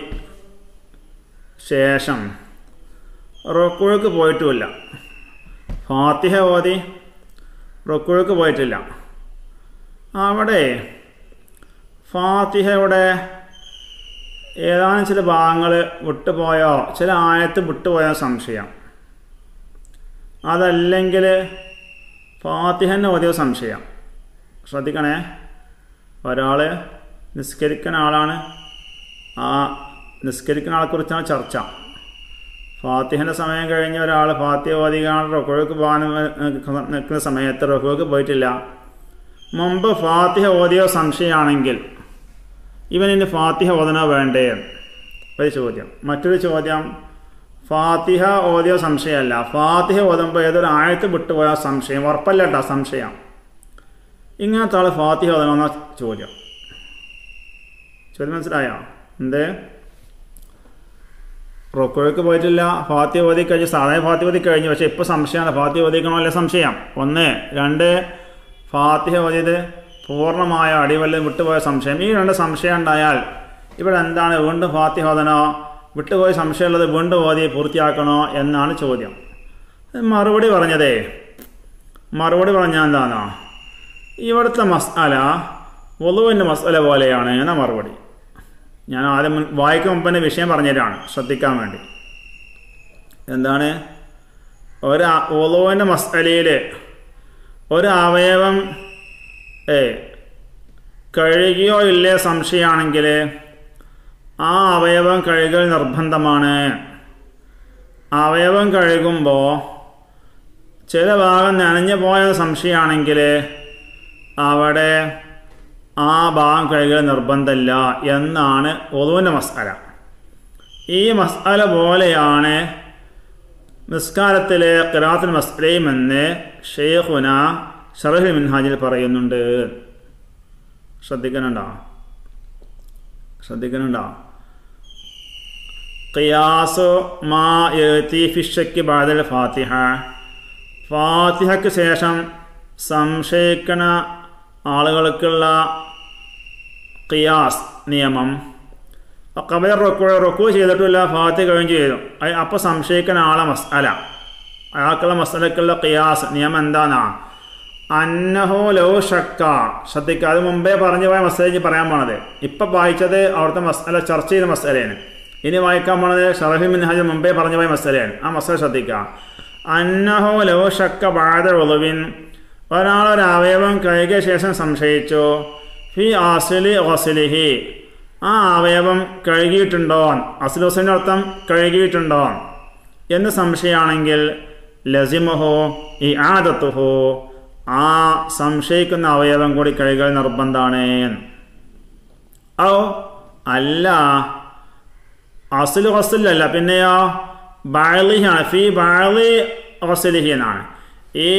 ശേഷം റൊക്കുഴക്ക് പോയിട്ടുമില്ല ഫാത്തിഹ ഓതി റൊക്കുഴക്ക് പോയിട്ടില്ല അവിടെ ഫാത്തിഹയുടെ ഏതാനും ചില ഭാഗങ്ങൾ വിട്ടുപോയോ ചില ആയത്ത് വിട്ടുപോയോ സംശയം അതല്ലെങ്കിൽ ഫാത്തിഹന്നെ ഓതിയോ സംശയം ശ്രദ്ധിക്കണേ ഒരാൾ നിസ്കരിക്കുന്ന ആളാണ് ആ നിസ്കരിക്കുന്ന ആളെക്കുറിച്ചാണ് ചർച്ച ഫാത്തിഹൻ്റെ സമയം കഴിഞ്ഞ ഒരാൾ ഫാത്തിഹ ഓതികാണ് റൊക്കോക്ക് പോകാൻ നിൽക്കുന്ന സമയത്ത് റൊക്കോക്ക് പോയിട്ടില്ല മുമ്പ് ഫാത്തിഹ ഓതിയോ സംശയമാണെങ്കിൽ ഇവനിന് ഫാത്തിഹ ഓതനോ വേണ്ടേ ഒരു ചോദ്യം മറ്റൊരു ചോദ്യം ഫാത്തിഹ ഓതിയോ സംശയമല്ല ഫാത്തിഹ ഓതുമ്പോൾ ഏതൊരു ആഴത്ത് വിട്ടുപോയ സംശയം ഉറപ്പല്ല കേട്ടോ സംശയം ഇങ്ങനത്തെ ആൾ ഫാത്തിഹ ഓതണമെന്ന ചോദ്യം ചോദ്യം മനസ്സിലായോ എന്ത് റൊക്കോയ്ക്ക് പോയിട്ടില്ല ഫാത്തിഹ ഓതി കഴിഞ്ഞ് സാധാരണ ഫാത്തിഹ ഓതി കഴിഞ്ഞു പക്ഷേ ഇപ്പോൾ സംശയമാണ് ഫാത്തിഹ ഓതിക്കണോ അല്ലേ സംശയം ഒന്ന് രണ്ട് ഫാത്തിഹ ഓതിയത് പൂർണ്ണമായ അടിവല്ലം വിട്ടുപോയ സംശയം ഈ രണ്ട് സംശയം ഉണ്ടായാൽ ഇവിടെ എന്താണ് വീണ്ടും ഫാത്തിഹ ഓതനോ വിട്ടുപോയ സംശയമുള്ളത് വീണ്ടും ഓതി പൂർത്തിയാക്കണോ എന്നാണ് ചോദ്യം മറുപടി പറഞ്ഞതേ മറുപടി പറഞ്ഞാൽ എന്താണോ ഇവിടുത്തെ മസാല വധുവിൻ്റെ മസാല പോലെയാണ് എന്ന മറുപടി ഞാൻ ആദ്യം വായിക്കും മുമ്പ് തന്നെ വിഷയം പറഞ്ഞുതരാണ് ശ്രദ്ധിക്കാൻ വേണ്ടി എന്താണ് ഒരു വധുവിൻ്റെ മസാലയിൽ ഒരു അവയവം ഏ കഴുകിയോ ഇല്ലേ സംശയമാണെങ്കിൽ ആ അവയവം കഴുകൽ നിർബന്ധമാണ് അവയവം കഴുകുമ്പോൾ ചില ഭാഗം നനഞ്ഞു പോയ സംശയമാണെങ്കിൽ അവിടെ ആ ഭാഗം കഴുകൽ നിർബന്ധമില്ല എന്നാണ് ഒതുവിൻ്റെ മസാല ഈ മസാല പോലെയാണ് നിസ്കാരത്തിലെ ഖിറാത്തുൽ മസ്ലയും എന്ന് ഷെയ്ഖുന ഷറഹുൽ മിൻഹാജിൽ പറയുന്നുണ്ട് ശ്രദ്ധിക്കുന്നുണ്ടോ ശ്രദ്ധിക്കുന്നുണ്ടോ ഖിയാസു മാ എഴുത്തി ഫിഷയ്ക്ക് ബാദൽ ഫാത്തിഹ ഫാത്തിഹയ്ക്ക് ശേഷം സംശയിക്കണ ആളുകൾക്കുള്ള ഖിയാസ് നിയമം കബല റൊക്കു റൊക്കു ചെയ്തിട്ടില്ല ഫാത്തി കഴിഞ്ഞ് ചെയ്തു അപ്പോൾ സംശയിക്കുന്ന ആളെ മസാല അയാൾക്കുള്ള മസലക്കുള്ള ഖിയാസ് നിയമം എന്താണാ അന്നഹോ ലോ ഷക്ക ശ്രദ്ധിക്കുക അത് മുമ്പേ പറഞ്ഞു പോയ മസലേജ് പറയാൻ പോണത് ഇപ്പം വായിച്ചത് അവിടുത്തെ മസല ചർച്ച ചെയ്ത മസലയാണ് ഇനി വായിക്കാൻ പോണത് ഷറഫി മിൻഹാജ് മുമ്പേ പറഞ്ഞു പോയ മസലയാണ് ആ മസല ശ്രദ്ധിക്കുക അന്നഹോ ലോ ഷക്ക ബാധ ഒളുവിൻ ഒരാളൊരു അവയവം കഴുകിയ ശേഷം സംശയിച്ചു ഫി ആസിലി ഓസിലിഹി ആ അവയവം കഴുകിയിട്ടുണ്ടോ അസ്ലുസിൻ്റെ അർത്ഥം കഴുകിയിട്ടുണ്ടോ എന്ന് സംശയമാണെങ്കിൽ ലസിമഹോ ഈ ആദത്തുഹോ ആ സംശയിക്കുന്ന അവയവം കൂടി കഴുകൽ നിർബന്ധമാണ് ഓ അല്ല അസുൽ ഹസുലല്ല പിന്നെയോ ബാളിഹാണ് ഫി ബാളി ഹസുലിഹി എന്നാണ് ഈ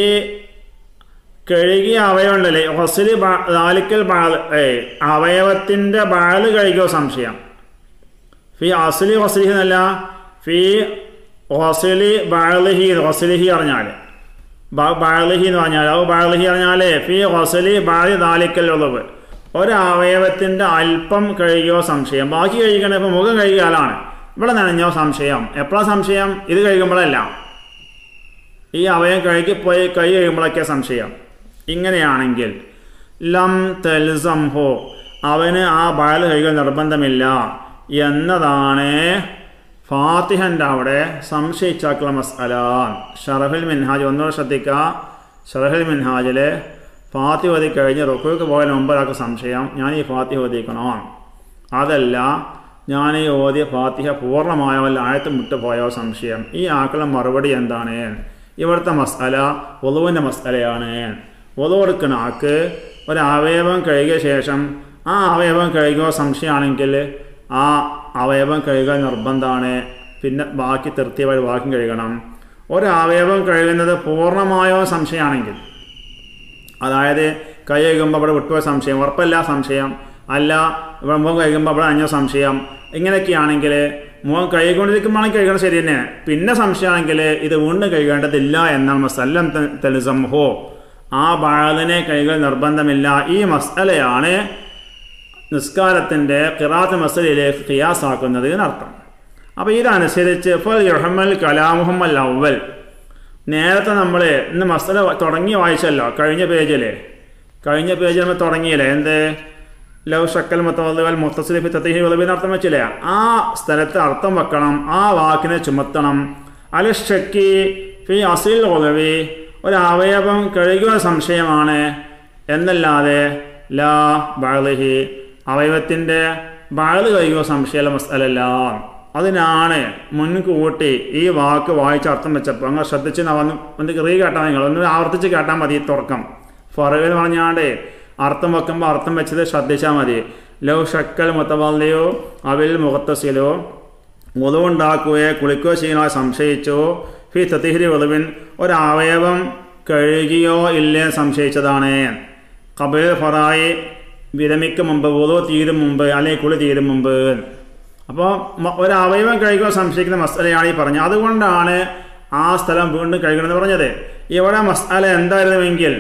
കഴുകിയ അവയവം ഉണ്ടല്ലേ ഹൊസില് നാലിക്കൽ ബാള് ഏ അവയവത്തിൻ്റെ ബാള് കഴുകിയോ സംശയം ഫി അസുലി ഹൊസിലിഹി എന്നല്ല ഫി ഹൊസിലി ബാളിഹി ഹൊസിലിഹി അറിഞ്ഞാൽ ബാളിഹി എന്ന് പറഞ്ഞാൽ അത് ബാളിഹി പറഞ്ഞാൽ ഫി ഹൊസലി ബാളി നാലിക്കൽ ഉളവ് ഒരു അവയവത്തിൻ്റെ അല്പം കഴുകിയോ സംശയം ബാക്കി കഴിക്കണ ഇപ്പോൾ മുഖം കഴുകിയാലാണ് ഇവിടെ നനഞ്ഞോ സംശയം എപ്പോഴാണ് സംശയം ഇത് കഴുകുമ്പോഴല്ല ഈ അവയവം കഴുകിപ്പോയി കൈ കഴിയുമ്പോഴൊക്കെ സംശയം ഇങ്ങനെയാണെങ്കിൽ ലം തെൽസം ഹോ അവന് ആ ബാൽ കൈകൾ നിർബന്ധമില്ല എന്നതാണ് ഫാത്തിഹൻ്റെ അവിടെ സംശയിച്ചാക്കുള്ള മസ്അല ഷറഫുൽ മിൻഹാജ് ഒന്നുകൂടെ ശ്രദ്ധിക്കുക ഷറഫുൽ മിൻഹാജിൽ ഫാത്തിഹ ഓതി കഴിഞ്ഞ് റുക്കുക്ക് പോയതിന് മുമ്പ് ഒരാൾക്ക് സംശയം ഞാൻ ഈ ഫാത്തിഹ ഓതിക്കണോ അതല്ല ഞാൻ ഈ ഓതിയ ഫാത്തിഹ പൂർണ്ണമായോ വല്ല ആയത്തും വിട്ടുപോയോ സംശയം ഈ ആക്കുള്ള മറുപടി എന്താണ് ഇവിടുത്തെ മസാല ഒതുവിൻ്റെ മസാലയാണ് ഒതു കൊടുക്കുന്ന ആക്ക് ഒരു അവയവം കഴുകിയ ശേഷം ആ അവയവം കഴുകുക സംശയമാണെങ്കിൽ ആ അവയവം കഴുകുക നിർബന്ധമാണ് പിന്നെ ബാക്കി തൃപ്തിയായി ബാക്കി കഴുകണം ഒരു അവയവം കഴുകുന്നത് പൂർണ്ണമായോ സംശയമാണെങ്കിൽ അതായത് കൈ കഴുകുമ്പോൾ അവിടെ വിട്ടുപോയ സംശയം ഉറപ്പല്ല സംശയം അല്ല ഇവിടെ മുഖം കഴുകുമ്പോൾ അവിടെ അഞ്ഞോ സംശയം ഇങ്ങനെയൊക്കെയാണെങ്കിൽ മുഖം കഴുകിക്കൊണ്ടിരിക്കുമ്പോഴാണെങ്കിൽ കഴുകണം ശരി തന്നെ പിന്നെ സംശയമാണെങ്കിൽ ഇത് വീണ്ടും കഴുകേണ്ടതില്ല എന്നാണ് മസല്ലം തെളിസംഹോ ആ ബാളിനെ കൈകൾ നിർബന്ധമില്ല ഈ മസലയാണ് നിസ്കാരത്തിൻ്റെ കിറാത്ത് മസലയിലേക്ക് ഖിയാസാക്കുന്നത് എന്നർത്ഥം അപ്പോൾ ഇതനുസരിച്ച് ഫൽ യുഹമ്മൽ കലാമുഹമ്മൽ അവൽ നേരത്തെ നമ്മൾ ഇന്ന് മസല തുടങ്ങി വായിച്ചല്ലോ കഴിഞ്ഞ പേജിൽ കഴിഞ്ഞ പേജിൽ നമ്മൾ തുടങ്ങിയില്ലേ എന്ത് ലവ് ഷക്കൽ മുത്തവൽ മുത്തസ്ലിഫി തത്തഹി ഉളവിന് അർത്ഥം വെച്ചില്ലേ ആ സ്ഥലത്ത് അർത്ഥം വെക്കണം ആ വാക്കിനെ ചുമത്തണം അൽ ഷക്കി ഫി അസിൽ ഉളവി ഒരു അവയവം കഴുകുക സംശയമാണ് എന്നല്ലാതെ ലാ ബാളിഹി അവയവത്തിൻ്റെ ബാള് കഴുകുക സംശയമല്ല മസലല്ല അതിനാണ് മുൻകൂട്ടി ഈ വാക്ക് വായിച്ച് അർത്ഥം വെച്ചപ്പോൾ അങ്ങനെ ശ്രദ്ധിച്ച് ഒന്ന് ഒന്ന് റീ കേട്ടാൽ നിങ്ങൾ ഒന്ന് ആവർത്തിച്ച് കേട്ടാൽ മതി തുറക്കം ഫറവ് എന്ന് പറഞ്ഞാണ്ട് അർത്ഥം വെക്കുമ്പോൾ അർത്ഥം വെച്ചത് ശ്രദ്ധിച്ചാൽ മതി ലവ് ഷക്കൽ മുത്തവല്ലയോ അവിൽ മുഖത്തസിലോ മുതവുണ്ടാക്കുകയോ കുളിക്കുകയോ ചെയ്യണോ സംശയിച്ചോ ഫി തത്തിഹിരി വെളുവിൻ ഒരവയവം കഴുകിയോ ഇല്ലേ സംശയിച്ചതാണ് കബീർ ഫറായി വിരമിക്ക് മുമ്പ് ഉളു തീരും മുമ്പ് അല്ലെങ്കിൽ കുളി തീരും മുമ്പ് അപ്പോൾ ഒരു അവയവം കഴുകുക സംശയിക്കുന്ന മസാലയാണ് ഈ പറഞ്ഞത് അതുകൊണ്ടാണ് ആ സ്ഥലം വീണ്ടും കഴുകണമെന്ന് പറഞ്ഞത് ഇവിടെ മസാല എന്തായിരുന്നുവെങ്കിൽ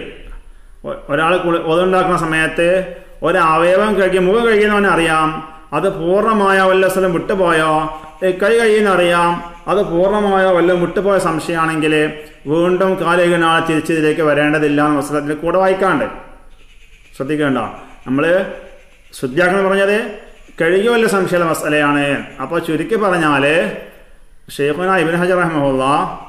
ഒരാൾ കുളി ഒതുണ്ടാക്കുന്ന സമയത്ത് ഒരു അവയവം കഴുകി മുഖം കഴുകിയെന്നവനെ അറിയാം അത് പൂർണ്ണമായ വല്ല സ്ഥലം വിട്ടുപോയോ കൈ കഴിയുന്നറിയാം അത് പൂർണ്ണമായോ വല്ലതും വിട്ടുപോയ സംശയമാണെങ്കിൽ വീണ്ടും കാലികനാൾ തിരിച്ചതിലേക്ക് വരേണ്ടതില്ല എന്ന വസ്ത്രത്തിൽ കൂടെ വായിക്കാണ്ട് ശ്രദ്ധിക്കേണ്ട നമ്മൾ ശുദ്ധിയാക്കണം പറഞ്ഞത് കഴുകിയ വല്ല സംശയ മസലയാണ് അപ്പോൾ ചുരുക്കി പറഞ്ഞാൽ ഷെയ്ഖുന ഇബിൻ ഹജർ റഹ്മുള്ള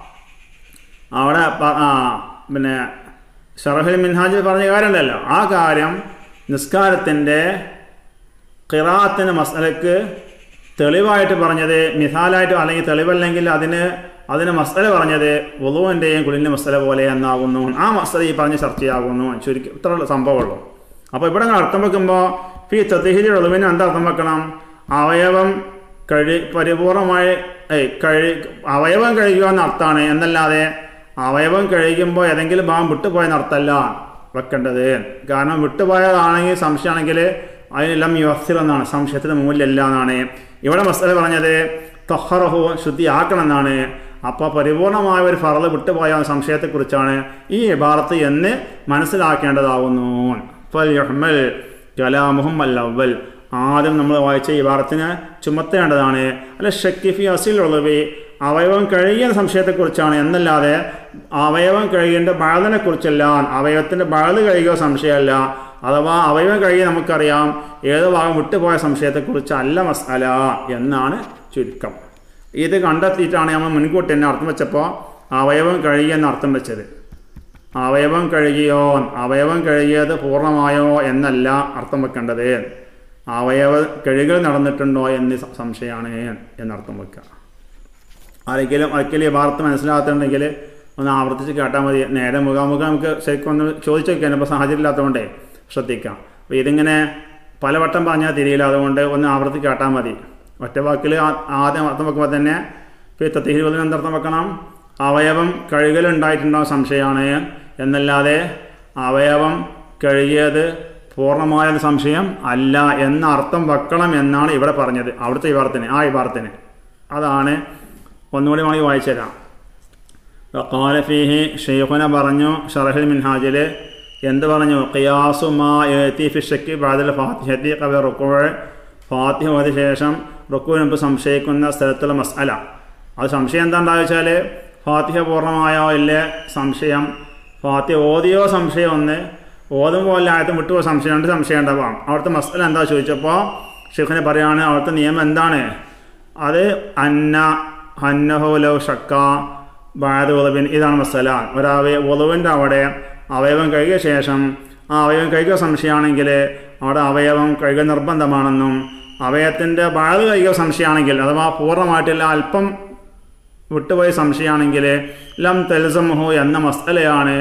അവിടെ ആ പിന്നെ ഷറഫുൽ മിൻഹാജിൽ പറഞ്ഞ കാര്യമുണ്ടല്ലോ ആ കാര്യം നിസ്കാരത്തിൻ്റെ ഖിറാത്തിന് മസലക്ക് തെളിവായിട്ട് പറഞ്ഞത് മിസാലായിട്ട് അല്ലെങ്കിൽ തെളിവല്ലെങ്കിൽ അതിന് അതിന് മസല പറഞ്ഞത് വുളുവിൻ്റെയും കുളിൻ്റെ മസല പോലെ എന്നാകുന്നു ആ മസല ഈ പറഞ്ഞ് ചർച്ചയാകുന്നു ചുരുക്കി ഇത്ര സംഭവമുള്ളൂ അപ്പോൾ ഇവിടെ അർത്ഥം വെക്കുമ്പോൾ ഫി തത്തിഹിരി ഉളവിന് എന്താ അർത്ഥം വെക്കണം അവയവം കഴി പരിപൂർണമായി കഴി അവയവം കഴുകുക എന്ന അർത്ഥമാണ് എന്നല്ലാതെ അവയവം കഴുകുമ്പോൾ ഏതെങ്കിലും ഭാഗം വിട്ടുപോയെന്ന് അർത്ഥമല്ല വെക്കേണ്ടത് കാരണം വിട്ടുപോയതാണെങ്കിൽ സംശയമാണെങ്കിൽ അതിനെല്ലാം യുവസിർ എന്നാണ് സംശയത്തിന് മൂല്യമില്ല എന്നാണ് ഇവിടെ മസല പറഞ്ഞത് തൊഹറഹു ശുദ്ധിയാക്കണം എന്നാണ് അപ്പോൾ പരിപൂർണമായ ഒരു ഫറല് വിട്ടുപോയ സംശയത്തെക്കുറിച്ചാണ് ഈ ഇബാറത്ത് എന്ന് മനസ്സിലാക്കേണ്ടതാവുന്നു ഫൽ യുഹ്മൽ കലാമുഹം അല്ലവൽ ആദ്യം നമ്മൾ വായിച്ച ഇബാറത്തിന് ചുമത്തേണ്ടതാണ് അല്ല ഷക്കിഫി അസിൽ ഉളവി അവയവം കഴിയുന്ന സംശയത്തെക്കുറിച്ചാണ് എന്നല്ലാതെ അവയവം കഴിയേണ്ട ബഴലിനെ കുറിച്ചല്ല അവയവത്തിൻ്റെ ബഴല് കഴിയുക സംശയമല്ല അഥവാ അവയവം കഴിയുക നമുക്കറിയാം ഏത് ഭാഗം വിട്ടുപോയ സംശയത്തെക്കുറിച്ചല്ല മസാല എന്നാണ് ചുരുക്കം ഇത് കണ്ടെത്തിയിട്ടാണ് നമ്മൾ മുൻകൂട്ടി തന്നെ അർത്ഥം വെച്ചപ്പോൾ അവയവം കഴിയുക എന്ന് അർത്ഥം വെച്ചത് അവയവം കഴുകിയോ അവയവം കഴുകിയത് പൂർണ്ണമായോ എന്നല്ല അർത്ഥം വെക്കേണ്ടത് അവയവ കഴുകൽ നടന്നിട്ടുണ്ടോ എന്ന് സ- സംശയമാണ് എന്നർത്ഥം വെക്കുക ആരെങ്കിലും ഒരിക്കലും ഈ വാർത്ത മനസ്സിലാകത്തുണ്ടെങ്കിൽ ഒന്ന് ആവർത്തിച്ച് കേട്ടാൽ മതി നേരെ മുഖാമുഖം നമുക്ക് ശരിക്കും ഒന്ന് ചോദിച്ചു നോക്കിയാൽ ഇപ്പോൾ സാഹചര്യം ഇല്ലാത്തതുകൊണ്ടേ ശ്രദ്ധിക്കാം അപ്പോൾ ഇതിങ്ങനെ പലവട്ടം പറഞ്ഞാൽ തിരിയില്ല അതുകൊണ്ട് ഒന്ന് ആവർത്തി കേട്ടാൽ മതി ഒറ്റ വാക്കിൽ ആ- ആദ്യം അർത്ഥം വെക്കുമ്പോൾ തന്നെ പിത്തത്തിരുപതിന് എന്തർത്ഥം വെക്കണം അവയവം കഴുകലുണ്ടായിട്ടുണ്ടോ സംശയമാണ് എന്നല്ലാതെ അവയവം കഴുകിയത് പൂർണ്ണമായ ഒരു സംശയം അല്ല എന്ന അർത്ഥം വെക്കണം എന്നാണ് ഇവിടെ പറഞ്ഞത് അവിടുത്തെ വിവാഹത്തിന് ആ വിവാഹത്തിന് അതാണ് ഒന്നുകൂടി വേണമെങ്കിൽ വായിച്ചു തരാം വഖാല ഫീഹി ഷെയ്ഖുന പറഞ്ഞു ഷറഹിൽ മിൻഹാജിൽ എന്ത് പറഞ്ഞു ഖിയാസു മാ ഏത്തി ഫിഷക്ക് ബാദൽ ഫാത്തിഹത്തി കവി റുക്കുവ ഫാത്തിഹ ഓതിയ ശേഷം റുക്കുവിന് മുമ്പ് സംശയിക്കുന്ന സ്ഥലത്തുള്ള മസ്അല അത് സംശയം എന്താണെന്ന് വെച്ചാൽ ഫാത്തിഹ പൂർണ്ണമായോ ഇല്ലേ സംശയം ഫാത്തിഹ ഓതിയോ സംശയം ഒന്ന് ഓതുമ്പോൾ അല്ല ആയത്തും വിട്ടുപോയ സംശയം രണ്ട് സംശയം ഉണ്ടാവാം അവിടുത്തെ മസ്അല എന്താ ചോദിച്ചപ്പോൾ ഷെയ്ഖിനെ പറയാണ് അവിടുത്തെ നിയമം എന്താണ് അത് അന്ന ഹന്നഹു ലൗ ഷക്ക ബാദ് ഉളവിൻ ഇതാണ് മസല ഒരവയ ഉളവിൻ്റെ അവിടെ അവയവം കഴുകിയ ശേഷം ആ അവയവം കഴുകിയ സംശയമാണെങ്കിൽ അവിടെ അവയവം കഴുകൽ നിർബന്ധമാണെന്നും അവയവത്തിൻ്റെ ബാധ കഴുകിയ സംശയമാണെങ്കിൽ അഥവാ പൂർണ്ണമായിട്ടില്ല അല്പം വിട്ടുപോയ സംശയമാണെങ്കിൽ ലം തെൽസമുഹു എന്ന മസലയാണ്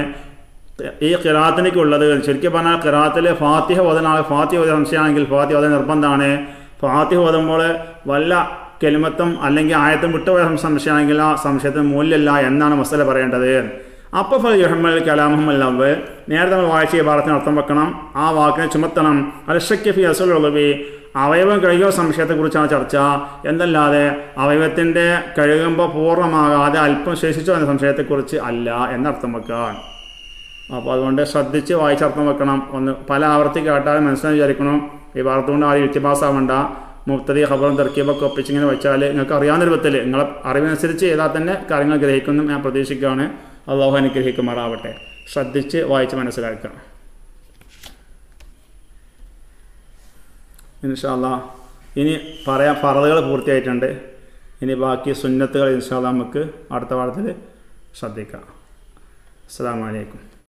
ഈ ഖിറാത്തിനേക്കുള്ളത് ശരിക്കും പറഞ്ഞാൽ ഖിറാത്തിൽ ഫാത്തിഹ ഓതനാണ് ഫാത്തിഹ ഓത സംശയമാണെങ്കിൽ ഫാത്തിഹ ഓത നിർബന്ധമാണ് ഫാത്തിഹ ഓതുമ്പോൾ വല്ല കെലിമത്തും അല്ലെങ്കിൽ ആയത്തും വിട്ടുപോയ സംശയമാണെങ്കിൽ ആ സംശയത്തിന് മൂല്യമില്ല എന്നാണ് മസല പറയേണ്ടത് അപ്പോൾ ഫൽ യുഹമ്മൽ കലാമുഹമ്മല്ലവ് നേരത്തെ നമ്മൾ വായിച്ച ഈ ഭാഗത്തിന് അർത്ഥം വെക്കണം ആ വാക്കിനെ ചുമത്തണം അൽഷയ്ക്ക് ഫി അസുൽ ഉളവി അവയവം കഴുകിയ സംശയത്തെക്കുറിച്ചാണ് ചർച്ച എന്നല്ലാതെ അവയവത്തിൻ്റെ കഴുകുമ്പോൾ പൂർണ്ണമാകാതെ അല്പം ശേഷിച്ചോ എന്ന സംശയത്തെക്കുറിച്ച് അല്ല എന്നർത്ഥം വെക്കുക അപ്പോൾ അതുകൊണ്ട് ശ്രദ്ധിച്ച് വായിച്ചർത്ഥം വെക്കണം ഒന്ന് പല ആവർത്തി കേട്ടാൽ മനസ്സിലായി വിചാരിക്കണം ഈ വാർത്ത കൊണ്ട് ആരും വ്യത്യാസമാവണ്ട മുക്തതി ഖബറും തെർക്കീബൊക്കെ ഒപ്പിച്ചിങ്ങനെ വെച്ചാൽ നിങ്ങൾക്ക് അറിയാവുന്ന രൂപത്തിൽ നിങ്ങളെ അറിവനുസരിച്ച് ചെയ്താൽ തന്നെ കാര്യങ്ങൾ ഗ്രഹിക്കുന്നു ഞാൻ പ്രതീക്ഷിക്കുകയാണ് അള്ളാഹു അനുഗ്രഹിക്കുമാറാവട്ടെ ശ്രദ്ധിച്ച് വായിച്ച് മനസ്സിലാക്കുക ഇൻഷാല്ല ഇനി പറയാൻ ഫറലുകൾ പൂർത്തിയായിട്ടുണ്ട് ഇനി ബാക്കി സുന്നത്തുകൾ ഇൻഷാല്ല നമുക്ക് അടുത്ത പാഠത്തിൽ ശ്രദ്ധിക്കാം അസ്സാം വലൈക്കും